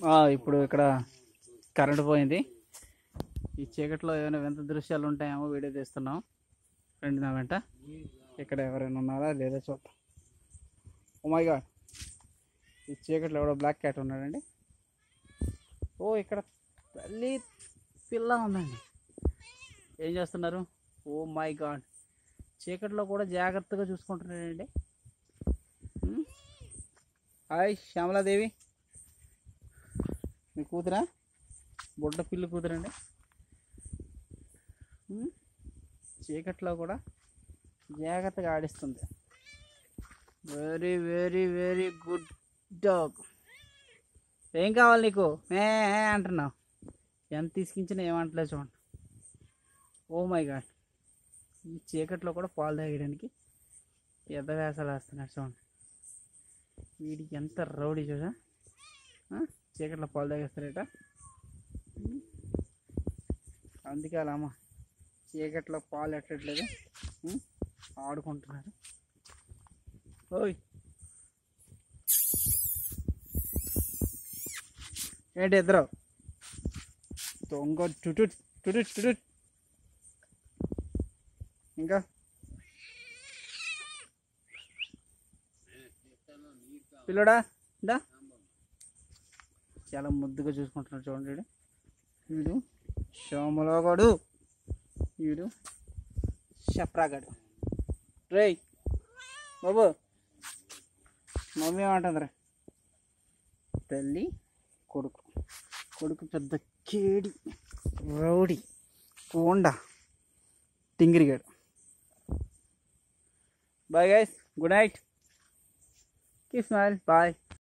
ఆ, ఇప్పుడు ఇక్కడ కరెంట్ పోయింది ఈ చీకట్లో ఏమైనా వింత దృశ్యాలు ఉంటాయేమో వీడియో తీస్తున్నాం ఫ్రెండ్ నా వెంట ఇక్కడ ఎవరైనా ఉన్నారా లేదా చూద్దాం ఓ మై గాడ్ ఈ చీకట్లో ఎవడో బ్లాక్ క్యాట్ ఉన్నాడండి ఓ ఇక్కడ తల్లి పిల్ల ఉందండి ఏం చేస్తున్నారు ఓ మై గాడ్ చీకట్లో కూడా జాగ్రత్తగా చూసుకుంటున్నాడండి ఉమ్. హాయ్ శ్యామలాదేవి మీ కూతురా బుడ్డ పిల్లి కూతురండి ఉమ్. చీకట్లో కూడా జాగ్రత్తగా ఆడిస్తుంది very very very good dog ఏం కావాలి నీకు ఏ ఏ అంటున్నావు ఎంత తీసుకించినా ఏమంటలేదు చూడండి ఓ మై గాడ్ ఈ చీకట్లో కూడా పాలు తాగడానికి పెద్ద వేసాలు వేస్తున్నాడు చూడండి వీడికి ఎంత రౌడీ చూసా ఆ? చీకట్లో పాలు తాగేస్తారట ఉమ్. అందుకే అలా అమ్మ చీకట్లో పాలు ఎట్టట్లేదు ఉమ్. ఆడుకుంటున్నారు ఓయ్ ఏంటి ఇద్దరు దొంగ టుటు టుటు టుటు ఇంకా పిల్లడా దా చాలా ముద్దుగా చూసుకుంటున్నాడు చూడండి వీడు వీడు సోమలోగడు వీడు షప్రాగాడు రేయ్ బాబు మమ్మీ ఏమంటుందిరా తల్లి కొడుకు కొడుకు పెద్ద కేడి రౌడీ కోండ టింగిరిగాడు బాయ్ గైస్ గుడ్ నైట్ కి స్మైల్ బాయ్